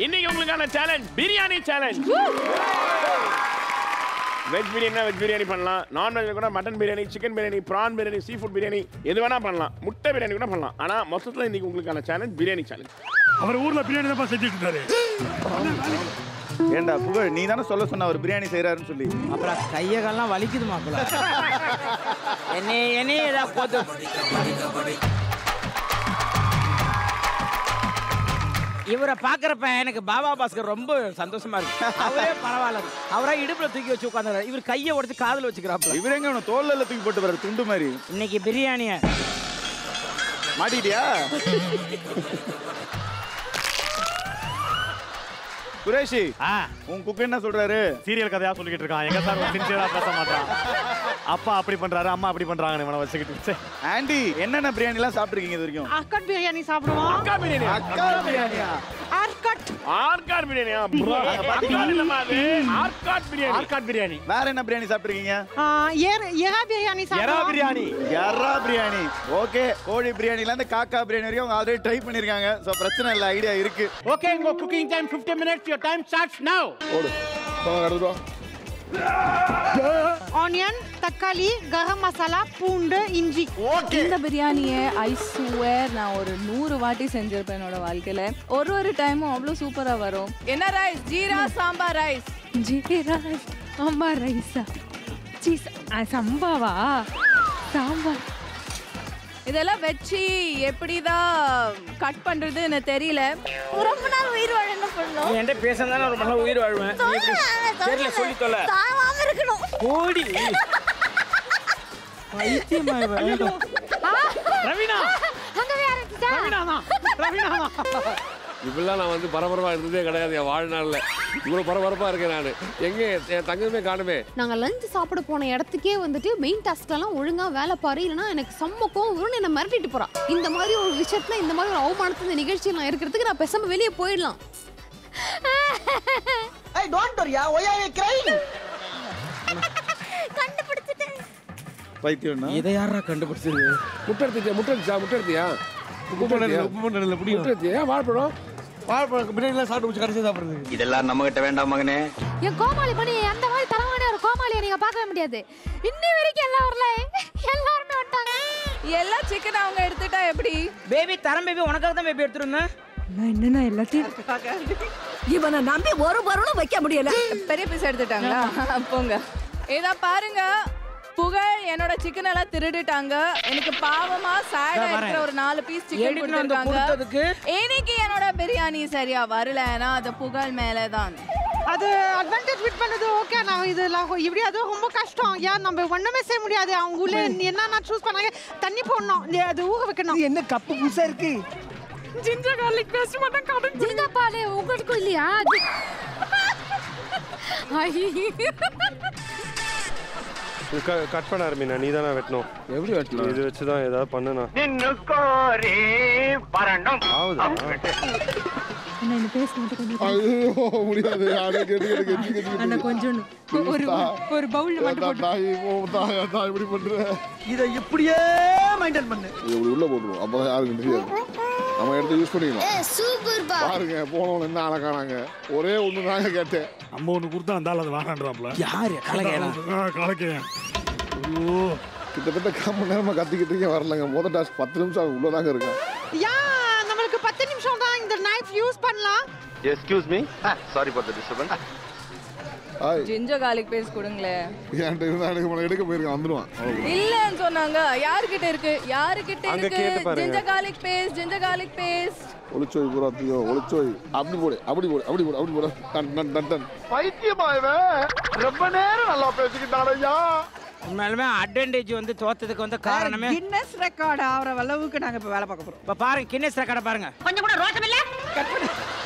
இன்னைக்கு உங்களுக்கான challenge biryani challenge veg பிரியாணினா வெஜ் பிரியாணி பண்ணலாம் நான் வெஜ் கூட mutton biryani chicken biryani prawn biryani seafood biryani எது வேணா பண்ணலாம் முட்டை பிரியாணி கூட பண்ணலாம் ஆனா மொத்தத்துல இன்னைக்கு உங்களுக்கான சேலஞ்ச் பிரியாணி சேலஞ்ச் அவர் ஊர்ல பிரியாணி தான் செஞ்சுட்டு இருந்தாரு ஏண்டா புகழ் நீ தானே சொல்ல சொன்ன அவர் பிரியாணி செய்யறாருன்னு சொல்லி அப்புறம் கையகெல்லாம் வலிக்குது மாப்பிள்ள என்னை என்னையே ஏதாவது போது இவரை பாக்குறப்ப எனக்கு பாபா பாஸ்கர் ரொம்ப சந்தோஷமா இருக்கு அவரே பரவாயில்ல அவரா இடுப்புல தூக்கி வச்சு உட்காந்துறாரு இவர் கையை உடைச்சு காதுல வச்சுக்கிறாப்ல இவர் எங்க அவனை தோல்ல எல்லாம் தூக்கி போட்டு வர்றாரு துண்டு மாதிரி இன்னைக்கு பிரியாணிய மாட்டிட்டியா குரேஷி உன் குக்கு என்ன சொல்றாரு சீரியல் கதையா சொல்லிக்கிட்டு இருக்கான் எங்க சார் சின்சியரா பேச மாட்டான் அப்பா அப்படி பண்றாரு அம்மா அப்படி பண்றாங்க இவனை வச்சுக்கிட்டு ச்சே. ஆண்டி என்னென்ன பிரியாணி எல்லாம் சாப்பிட்டுருக்கீங்க இது வரைக்கும் அக்கட் பிரியாணி சாப்பிடுவோம் அக்கா பிரியாணி அக்கா பிரியாணியா அர்கட் ஆர்காட் பிரியாணியா bro, ஆர்காட் இல்லம்மா அது ஆர்காட் பிரியாணி ஆர்காட் பிரியாணி வேற என்ன பிரியாணி சாப்பிட்டுருக்கீங்க எறா பிரியாணி எறா சாப்பிடுவோம் பிரியாணி எறா பிரியாணி ஓகே கோழி பிரியாணில இருந்து காக்கா பிரியாணி வரைக்கும் அவங்க ஆல்ரெடி ட்ரை பண்ணிருக்காங்க சோ பிரச்சனை இல்ல ஐடியா இருக்கு ஓகே உங்க cooking time 15 minutes your time starts now onion தக்காளி கரம் மசாலா பூண்டு இஞ்சி இந்த பிரியாணியை ஐ சுவேர் நான் ஒரு நூறு வாட்டி செஞ்சிருப்பேன் என்னோட வாழ்க்கையில ஒரு ஒரு டைமும் அவ்வளோ சூப்பரா வரும் என்ன ரைஸ் ஜீரா சாம்பார் ரைஸ் ஜீரா சாம்பார் ரைஸா சீ சம்பாவா சாம்பார் இதெல்லாம் வச்சு எப்படிதான் கட் பண்றது எனக்கு தெரியல ரொம்ப நாள் உயிர் வாழ என்ன பண்ணணும் நீ என்கிட்ட பேசுனா நான் ரொம்ப நாள் உயிர் வாழ்வேன் நீ இப்படி தெரியல சொல்லி தொலை சாவாம இருக்கணும் கோடி பைத்தியமா இவன். ரவினா அங்கவே ஆரம்பிச்சா ரவினா தான் ரவினா தான் இப்படிலாம் நான் வந்து பரபரப்பாக இருந்ததே கிடையாது என் வாழ்நாளில் இவ்வளோ பரபரப்பாக இருக்கேன் நான் எங்கே என் தங்கமே காணுமே நாங்க லஞ்ச் சாப்பிட போன இடத்துக்கே வந்துட்டு மெயின் டாஸ்க்லாம் ஒழுங்கா வேலை பாரு இல்லைன்னா எனக்கு செம்ம கோவம் வரும்னு என்ன மிரட்டிட்டு போறா இந்த மாதிரி ஒரு விஷயத்துல இந்த மாதிரி ஒரு அவமானத்துல இந்த நிகழ்ச்சியில் நான் இருக்கிறதுக்கு நான் பேசாம வெளியே போயிடலாம் ஐ டோன்ட் வரியா ஒய் ஆர் யூ கிரைங் கண்டுபிடிச்சிட்டேன் பைத்தியம் இதை யாரா கண்டுபிடிச்சது முட்டை எடுத்துச்சியா முட்டை எடுத்துச்சா முட்டை எடுத்தியா முட்டை எடுத்தியா முட்டை எடுத்தியா வாழைப்பழம் வாழைப்பழம் பிரியாணிலாம் சாப்பிட்டு முடிச்சு கடைசி சாப்பிடுறது இதெல்லாம் நம்ம கிட்ட வேண்டாம் மகனே என் கோமாளி பண்ணி அந்த மாதிரி தரமான ஒரு கோமாளியை நீங்க பார்க்கவே முடியாது இன்னி வரைக்கும் எல்லாம் வரல எல்லாருமே வந்துட்டாங்க எல்லா சிக்கன் அவங்க எடுத்துட்டா எப்படி பேபி தரம் பேபி உனக்காக தான் பேபி எடுத்துருந்தேன் நான் என்னன்னா எல்லாத்தையும் இவனை நம்பி ஒரு பொருளும் வைக்க முடியல பெரிய பீஸ் எடுத்துட்டாங்களா போங்க இதா பாருங்க புகழ் என்னோட சிக்கன் எல்லாம் திருடிட்டாங்க எனக்கு பாவமா சேடா வரேன். இருக்கிற ஒரு நாலு பீஸ் சிக்கன் எடுத்துட்டு வந்து கொடுத்ததுக்கு? கொடுத்துருக்காங்க இன்னைக்கு என்னோட பிரியாணி சரியா வரலன்னா அது புகழ் மேலதான் அது அட்வான்டேஜ் விட் பண்ணது ஓகே நான் இது இப்படி அது ரொம்ப கஷ்டம் ஏன் நம்ம ஒண்ணுமே செய்ய முடியாது அவங்க உள்ள என்னென்ன சூஸ் பண்ணாங்க தண்ணி போடணும் நீ அது ஊக வைக்கணும் என்ன கப்பு புதுசா இருக்கு ஜிஞ்சர் கார்லிக் பேஸ்ட் மட்டும் கடன் ஜிங்கா பாலு உங்களுக்கும் இல்லையா கட் பண்ண ஆரம்பினா நீ தானே வெட்டணும் எப்படி வெட்டணும் இது வச்சு தான் ஏதாவது பண்ணுனா ஆகுதா அண்ணா என்ன பேச மட்டும் கொஞ்சம் ஐயோ முடியாது யாரே கேட்டு கேட்டு கெஞ்சி கெஞ்சி அண்ணா கொஞ்சம் ஒரு ஒரு பவுல்ல மட்டும் போட்டு தாய் ஓ தாய் நான் இப்படி பண்றேன் இதை இப்படியே மெயின்டைன் பண்ணு இது இப்படி உள்ள போட்டுருவோம் அப்பதான் யாருக்கும் தெரியாது நம்ம எடுத்து யூஸ் பண்ணிக்கலாம் சூப்பர் பா பாருங்க போனவங்க என்ன அழகானாங்க ஒரே ஒண்ணு தாங்க கேட்டேன் நம்ம ஒண்ணு கொடுத்தா இருந்தாலும் அது வேணான்றாப்ல யாரு கலகையா கலக்கையன் ஐயோ கிட்டத்தட்ட கால் மணி நேரமா கத்திக்கிட்டு இருக்கேன் வரலங்க முத டாஸ்க் பத்து நிமிஷம் உள்ளதாங்க இருக்கேன் யா நம்மளுக்கு பத்து நிமிஷம் தான் இந்த நைஃப் யூஸ் பண்ணலாம் excuse me sorry for the disturbance hi ginger garlic paste கொடுங்களேன் என்கிட்ட இருந்தா எனக்கு உனக்கு எடுக்க போயிருக்கேன் வந்துடுவான் அவ்வளவுதான். இல்லன்னு சொன்னாங்க யார்கிட்ட இருக்கு யாருகிட்ட அங்க இருக்கு கேட்டு பாருங்க. Ginger garlic paste ginger garlic paste ஒளிச்சோய் பூரா தூயோ ஒளிச்சோய் அப்படி போடு அப்படி போடு அப்படி போடு அப்படி போடு டன் டன் டன் டன் பைத்தியமா இவன் ரொம்ப நேரம் நல்லா பேசிக்கிட்டான் ஐயா உண்மையாலுமே அட்வான்டேஜ் வந்து தோத்ததுக்கு வந்து காரணமே கின்னஸ் ரெக்கார்ட் ஆகிற அளவுக்கு நாங்க இப்ப வேலை பார்க்க போறோம் இப்ப பாருங்க கின்னஸ் ரெக்கார்டை பாருங்க கொஞ்சம் கூட ரோஷம் இல்ல கட் பண்ணு